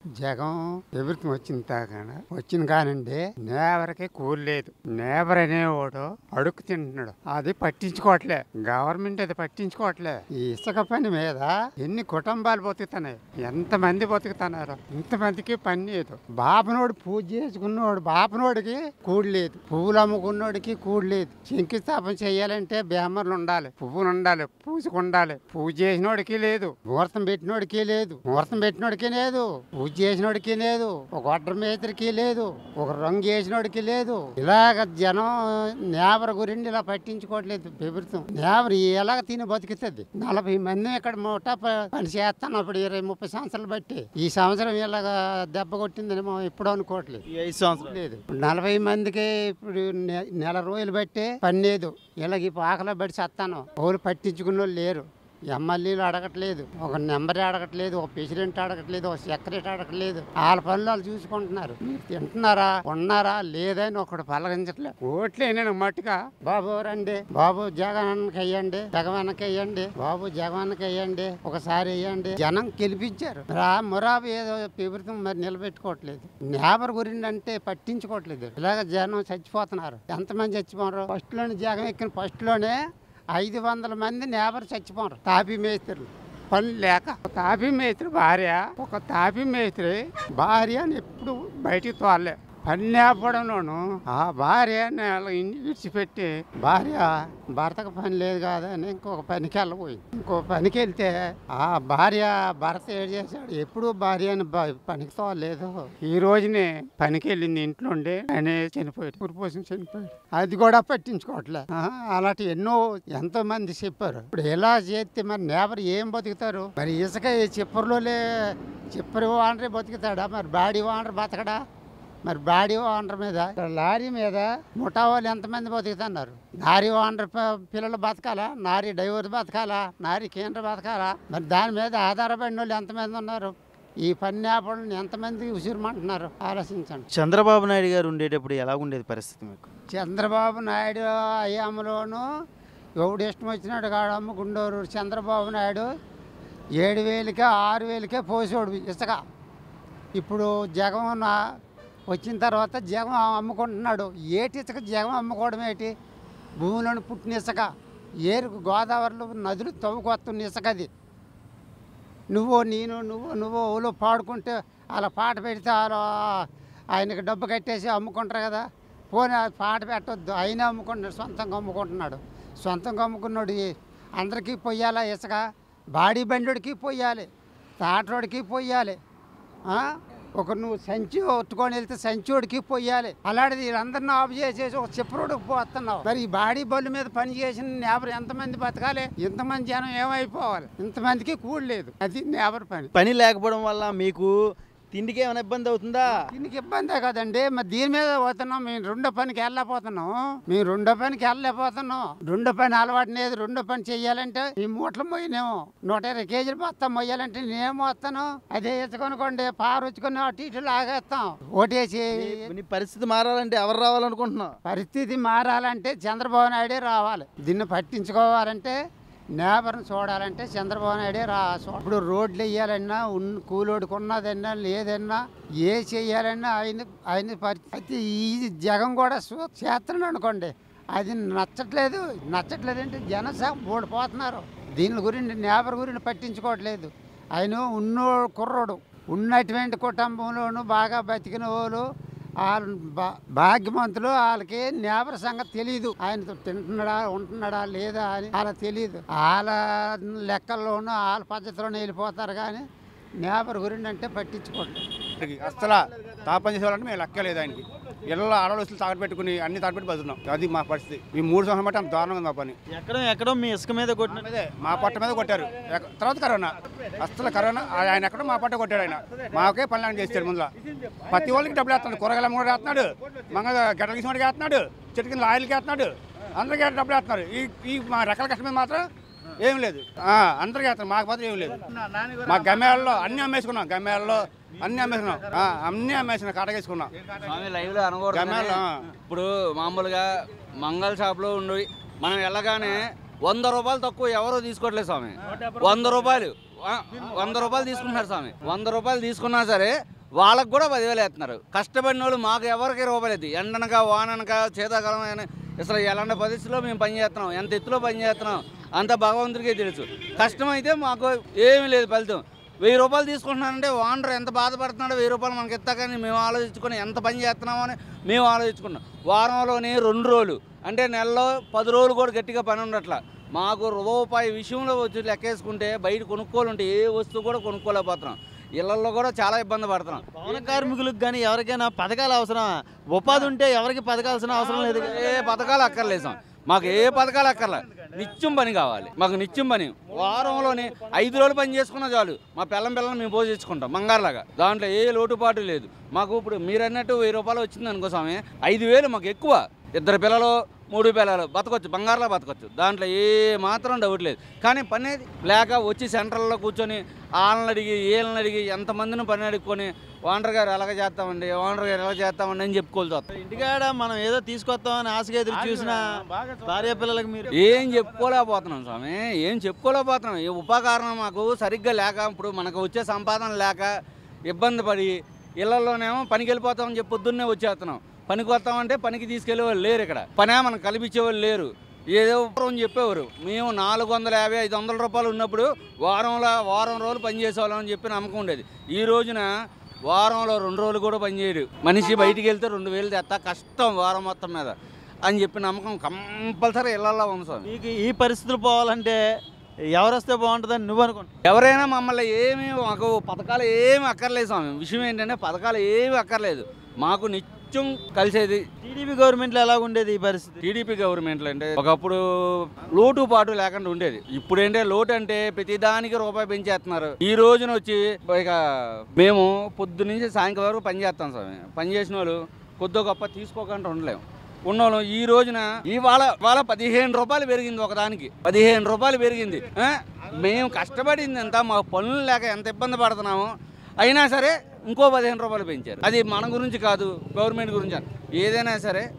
జగం ప్రభుత్వం వచ్చిన తాకాన వచ్చిన కానండి నేవరకి కూలి లేదు నేవర్ అనేవాడు అడుక్కు తింటున్నాడు అది పట్టించుకోవట్లే గవర్నమెంట్ అది పట్టించుకోవట్లే ఈ ఇసుక పని మీద ఎన్ని కుటుంబాలు బతుకుతున్నాయి ఎంత మంది బతుకుతున్నారు ఇంతమందికి పని లేదు బాపనోడు పూజ చేసుకున్నోడు బాపనోడికి కూడి లేదు పువ్వులు అమ్ముకున్నోడికి కూడి లేదు శంకుస్థాపన చేయాలంటే బేమర్లు ఉండాలి పువ్వులు ఉండాలి పూజకు ఉండాలి పూజ చేసినోడికి లేదు ముహూర్తం పెట్టినోడికి లేదు ముహూర్తం పెట్టినోడికి లేదు పూజ చేసినోడికి లేదు ఒక ఒడ్ర మేస్త్రికి లేదు ఒక రంగు వేసినోడికి లేదు ఇలాగ జనం నేవర గురించి ఇలా పట్టించుకోవట్లేదు ప్రభుత్వం నేవర ఎలాగ తిని బతుకుతుంది నలభై మంది ఇక్కడ మూట ప- పని చేస్తాను అప్పుడు ఇరవై ముప్పై సంవత్సరాలు బట్టి ఈ సంవత్సరం ఇలాగ దెబ్బ కొట్టిందని మనం ఎప్పుడు అనుకోవట్లేదు ఈ ఐదు సంవత్సరాలు లేదు నలభై మందికి ఇప్పుడు నె- నెల రోజులు బట్టి పని లేదు ఇలాగ ఈ పాకలో బట్టి చేస్తాను వాళ్ళు పట్టించుకున్న వాళ్ళు లేరు ఎమ్మెల్యేలు అడగట్లేదు ఒక నెంబర్ అడగట్లేదు ఒక ప్రెసిడెంట్ అడగట్లేదు ఒక సెక్రటరీ అడగట్లేదు వాళ్ళ పనులు వాళ్ళు చూసుకుంటున్నారు మీరు తింటున్నారా ఉన్నారా లేదని ఒకడు పలకించట్లేదు ఓట్లేనా మట్టుగా బాబు రండి బాబు జగన్కి వెయ్యండి జగవన్నకి వెయ్యండి బాబు జగవన్నకి వెయ్యండి ఒకసారి వెయ్యండి జనం గెలిపించారు రా మురాబు ఏదో ప్రభుత్వం మరి నిలబెట్టుకోవట్లేదు నేబర్ గురించి అంటే పట్టించుకోవట్లేదు ఇలాగ జనం చచ్చిపోతున్నారు ఎంతమంది చచ్చిపోరు ఫస్ట్ లోనే జగన్ ఎక్కిన ఫస్ట్ లోనే ఐదు వందల మంది నేబర్ చచ్చిపోరు తాపీ మేస్త్రులు పని లేక ఒక తాపీ మేస్త్రి భార్య ఒక తాపీ మేస్త్రి భార్య అని ఎప్పుడు బయటికి తోలే పని లేపడంలోను ఆ భార్య నెల ఇంటి విడిచిపెట్టి భార్య భర్తకు పని లేదు కదా అని ఇంకొక పనికి వెళ్ళబోయింది ఇంకో పనికి వెళ్తే ఆ భార్య భర్త ఏడు చేశాడు ఎప్పుడు భార్య అని బ- పనికి తోలేదు ఈ రోజునే పనికి వెళ్ళింది ఇంట్లో ఉండి ఆయన చనిపోయాడు పురుపోసం చనిపోయాడు అది కూడా పట్టించుకోవట్లే ఆ, అలాంటి ఎన్నో ఎంతో మంది చెప్పారు ఇప్పుడు ఎలా చేస్తే మరి నేబర్ ఏం బతుకుతారు మరి ఇసుక ఈ చిప్పరులోనే చిప్పరి వానరే బతుకుతాడా మరి బాడీ వానరు బతకడా మరి బాడీ ఓనర్ మీద ఇక్కడ లారీ మీద ముఠా వాళ్ళు ఎంతమంది బతుకుతున్నారు నారీ ఓనర్ ప- పిల్లలు బతకాలా నారీ డ్రైవర్ బతకాలా నారీ కేంద్ర బతకాలా మరి దాని మీద ఆధారపడిన వాళ్ళు ఎంతమంది ఉన్నారు ఈ పని ఆపడం ఎంతమంది ఉసిరిమంటున్నారు ఆలోచించండి చంద్రబాబు నాయుడు గారు ఉండేటప్పుడు ఎలా ఉండేది పరిస్థితి మీకు చంద్రబాబు నాయుడు అయ్యాములోను ఎవడు ఇష్టం వచ్చినాడు కాడు అమ్ముకుండోరు చంద్రబాబు నాయుడు ఏడు వేలకే ఆరు వేలకే పోసేవాడు ఇసుక ఇప్పుడు జగన్ ఆ- వచ్చిన తర్వాత జగన్ అమ్ముకుంటున్నాడు ఏటి ఇసుక జగన్ అమ్ముకోవడం ఏంటి భూమిలోని పుట్టిన ఇసుక ఏరుకు గోదావరిలో నదులు తవ్వుకొస్తున్న ఇసుక అది నువ్వు నేను నువ్వు నువ్వు ఊళ్ళో పాడుకుంటే అలా పాట పెడితే అలా ఆయనకి డబ్బు కట్టేసి అమ్ముకుంటారు కదా పోనీ ఆ పాట పెట్టొద్దు అయినా అమ్ముకుంటున్నాడు సొంతంగా అమ్ముకుంటున్నాడు సొంతంగా అమ్ముకున్నాడు ఈ- అందరికీ పొయ్యాలా ఇసుక బాడీ బండికి పొయ్యాలి తాటోడికి పొయ్యాలి ఆ? ఒక నువ్వు సంచి ఒట్టుకొని వెళ్తే సంచోడికి పొయ్యాలి అలాంటిది వీళ్ళందరినీ ఆఫ్ చేసేసి ఒక చిప్పరోడికి పోతున్నావు మరి ఈ బాడీ బళ్ళు మీద పని చేసిన నేబర్ ఎంతమంది బతకాలి ఇంతమంది జనం ఏమైపోవాలి ఇంతమందికి కూడలేదు అది నేబర్ పని పని లేకపోవడం వల్ల మీకు తిండికి ఏమైనా ఇబ్బంది అవుతుందా దీనికి ఇబ్బందే కదండి మరి దీని మీద పోతున్నాం మేము రెండో పనికి వెళ్ళలేకపోతున్నాం మేము రెండో పనికి వెళ్ళలేకపోతున్నాం రెండో పని అలవాటు లేదు రెండో పని చెయ్యాలంటే ఈ మూటలు మొయ్యనేమో నూట ఇరవై కేజీలు బస్తా మొయ్యాలంటే నేనేం వస్తాను అదే ఎత్తుకొనుకోండి పారుచ్చుకొని అటు ఇటు లాగేస్తాం ఓటేసి నీ పరిస్థితి మారాలంటే ఎవరు రావాలనుకుంటున్నావు పరిస్థితి మారాలంటే చంద్రబాబు నాయుడే రావాలి దీన్ని పట్టించుకోవాలంటే నేబర్ని చూడాలంటే చంద్రబాబు నాయుడే రా ఇప్పుడు రోడ్లు వేయాలన్నా ఉన్ కూలోడికి ఉన్నదన్నా లేదన్నా ఏ చెయ్యాలన్నా ఆయన ఆయన పరి- అయితే ఈ జగం కూడా సు- చేస్తున్నాడు అనుకోండి అది నచ్చట్లేదు నచ్చట్లేదు అంటే జనసంఘ ఓడిపోతున్నారు దీని గురించి నేబర్ గురించి పట్టించుకోవట్లేదు ఆయన ఉన్నో కుర్రోడు ఉన్నటువంటి కుటుంబంలోనూ బాగా బతికిన వాళ్ళు వాళ్ళు బా- భాగ్యవంతులు వాళ్ళకి నేబర్ సంగతి తెలియదు ఆయనతో తింటున్నాడా ఉంటున్నాడా లేదా అని వాళ్ళకి తెలియదు వాళ్ళ లెక్కల్లోనూ వాళ్ళ పద్ధతిలోనే వెళ్ళిపోతారు కానీ నేబర్ గురించి అంటే పట్టించుకోవట్లేదు ఇక్కడికి అసలు తాపం చేసేవాళ్ళంటే మేము లెక్కలేదు ఆయనకి ఇళ్ళలో ఆడవాళ్ళు తాగట్టు పెట్టుకుని అన్ని తాగట్టు పెట్టి బతున్నాం అది మా పరిస్థితి ఈ మూడు సంవత్సరం బట్టి అంత దారుణంగా ఉంది మా పని ఎక్కడో ఎక్కడో మీ ఇసుక మీద కొట్టిన అదే మా పట్ట మీద కొట్టారు ఎక్క- తర్వాత కరోనా అసలు కరోనా ఆ- ఆయన ఎక్కడో మా పట్ట కొట్టాడు ఆయన మాకే పనులు చేస్తాడు ముందులో ప్రతి వాళ్ళకి డబ్బులు వేస్తున్నాడు కూరగాయల కూడా వేస్తున్నాడు మంగ గడ్డలు గీసిన వాడికి వేస్తున్నాడు చెట్టు కింద ఆయిల్కి వేస్తున్నాడు అందరికీ డబ్బులు వేస్తున్నారు ఈ ఈ మా రకాల కష్టం మీద మాత్రం ఏం లేదు ఆ, అందరికీ వేస్తున్నారు మాకు మాత్రం ఏం లేదు మా గమ్యాలలో అన్ని అమ్మేసుకున్నాం గమ్యాలలో అన్ని అమ్మేసుకున్నాం ఆ, అన్ని అమ్మేసుకున్నాం కాటకేసుకున్నాం స్వామి లైవ్ లో అనకూడదు గమ్యాలు, కానీ ఆ. ఇప్పుడు మామూలుగా మంగళ షాప్ లో ఉండి మనం వెళ్ళగానే వంద రూపాయలు తక్కువ ఎవరో తీసుకోవట్లేదు స్వామి వంద రూపాయలు ఆ, వంద రూపాయలు తీసుకుంటున్నారు స్వామి వంద రూపాయలు తీసుకున్నా సరే వాళ్ళకు కూడా పదివేలు వేస్తున్నారు కష్టపడిన వాళ్ళు మాకు ఎవరికి రూపాయలేదు ఎండనక వాననక శీతాకాలం అయినా అసలు ఎలాంటి పరిస్థితిలో మేము పని చేస్తున్నాం ఎంత ఎత్తులో పని చేస్తున్నాం అంత భగవంతుడికే తెలుసు కష్టమైతే మాకు ఏమీ లేదు ఫలితం వెయ్యి రూపాయలు తీసుకుంటున్నానంటే ఓనర్ ఎంత బాధపడుతున్నాడో వెయ్యి రూపాయలు మనకి ఇస్తా కానీ మేము ఆలోచించుకొని ఎంత పని చేస్తున్నామో అని మేము ఆలోచించుకున్నాం వారంలోని రెండు రోజులు అంటే నెలలో పది రోజులు కూడా గట్టిగా పని ఉండట్లా మాకు రూపాయి విషయంలో వచ్చి లెక్కేసుకుంటే బయట కొనుక్కోలు ఉంటే ఏ వస్తువు కూడా కొనుక్కోలేకపోతున్నాం ఇళ్లలో కూడా చాలా ఇబ్బంది పడుతున్నాం పవన కార్మికులకు కానీ ఎవరికైనా పథకాలు అవసరం ఉపాధి ఉంటే ఎవరికి పథకాల్సిన అవసరం లేదు కదా. ఏ పథకాలు అక్కర్లేదు సార్. మాకు ఏ పథకాలు అక్కర్లే నిత్యం పని కావాలి మాకు నిత్యం పని వారంలోనే ఐదు రోజులు పని చేసుకున్నా చాలు మా పిల్లం పిల్లల్ని మేము పోషించుకుంటాం బంగారులాగా దాంట్లో ఏ లోటుపాటు లేదు మాకు ఇప్పుడు మీరు అన్నట్టు వెయ్యి రూపాయలు వచ్చింది అనుకో స్వామి ఐదు వేలు మాకు ఎక్కువ ఇద్దరు పిల్లలు మూడు పిల్లలు బతకొచ్చు బంగారులో బతకొచ్చు దాంట్లో ఏ మాత్రం డౌట్ లేదు కానీ పని ఏది? లేక వచ్చి సెంటర్లో కూర్చొని వాళ్ళని అడిగి వీళ్ళని అడిగి ఎంతమందిని పని అడుక్కొని ఓనర్ గారు ఎలాగ చేస్తామండి ఓనర్ గారు ఎలా చేస్తామండి అని చెప్పుకోవాల్సి వస్తుంది ఇంటికాడ మనం ఏదో తీసుకొస్తామని ఆశగా ఎదురు చూసిన భార్య పిల్లలకి మీరు ఏం చెప్పుకోలేకపోతున్నాం స్వామి ఏం చెప్పుకోలేకపోతున్నాం ఈ ఉపకారణం మాకు సరిగ్గా లేక ఇప్పుడు మనకు వచ్చే సంపాదన లేక ఇబ్బంది పడి ఇళ్లలోనేమో పనికి వెళ్ళిపోతామని చెప్పి పొద్దున్నే వచ్చేస్తున్నాం పనికి వస్తామంటే పనికి తీసుకెళ్లే వాళ్ళు లేరు ఇక్కడ పనే మనకు కల్పించేవాళ్ళు లేరు ఏదో అని చెప్పేవారు మేము నాలుగు వందల యాభై ఐదు వందల రూపాయలు ఉన్నప్పుడు వారంలో వారం రోజులు పని చేసేవాళ్ళం అని చెప్పి నమ్మకం ఉండేది ఈ రోజున వారంలో రెండు రోజులు కూడా పని చేయడు మనిషి బయటికి వెళ్తే రెండు వేలు తెస్తా కష్టం వారం మొత్తం మీద అని చెప్పి నమ్మకం కంపల్సరీ ఇళ్లలో ఉంది స్వామి మీకు ఈ పరిస్థితులు పోవాలంటే ఎవరు వస్తే బాగుంటుందని నువ్వు అనుకుంటున్నావు ఎవరైనా మమ్మల్ని ఏమీ మాకు పథకాలు ఏమి అక్కర్లేదు స్వామి విషయం ఏంటంటే పథకాలు ఏమి అక్కర్లేదు మాకు నిత్యం కలిసేది టీడీపీ గవర్నమెంట్లో ఎలా ఉండేది ఈ పరిస్థితి టీడీపీ గవర్నమెంట్లు అంటే ఒకప్పుడు లోటు పాటు లేకుండా ఉండేది ఇప్పుడు ఏంటంటే లోటు అంటే ప్రతిదానికి రూపాయి పెంచేస్తున్నారు ఈ రోజున వచ్చి ఇక మేము పొద్దు నుంచి సాయంకాలం వరకు పని చేస్తాం స్వామి పని చేసిన వాళ్ళు కొద్ది గొప్ప తీసుకోకుండా ఉండలేము ఉన్నోళ్ళం ఈ రోజున ఇవాళ ఇవాళ పదిహేను రూపాయలు పెరిగింది ఒకదానికి పదిహేను రూపాయలు పెరిగింది ఆ? మేము కష్టపడింది ఎంత మా పనులు లేక ఎంత ఇబ్బంది పడుతున్నామో అయినా సరే ఇంకో పదిహేను రూపాయలు పెంచారు అది మన గురించి కాదు గవర్నమెంట్ గురించి కాదు. ఏదైనా సరే